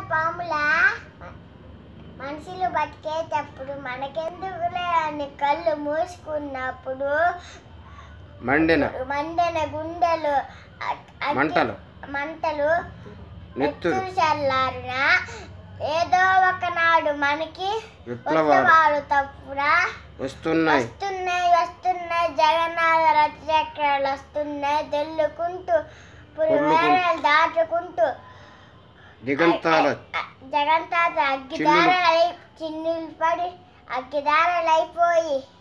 పాములా మనుషులు బతికేటప్పుడు మనకెందుకులే అని కళ్ళు మూసుకున్నప్పుడు మండిన మండిన గుండెలు అ- అగ్గి- మంటలు మంటలు నెత్తురు నెత్తురు చల్లారిన ఏదో ఒకనాడు మనకి విప్లవాలు ఉత్సవాలు తప్పురా వస్తున్నాయి వస్తున్నాయి వస్తున్నాయి జగన్నాథ రథచక్రాలు వస్తున్నాయి దెల్లుకుంటూ పులివేరలు దాటుకుంటూ దిగంతాల జగంతాత అగ్గిదారలై చిన్నులు పడి అగ్గిదారలైపోయి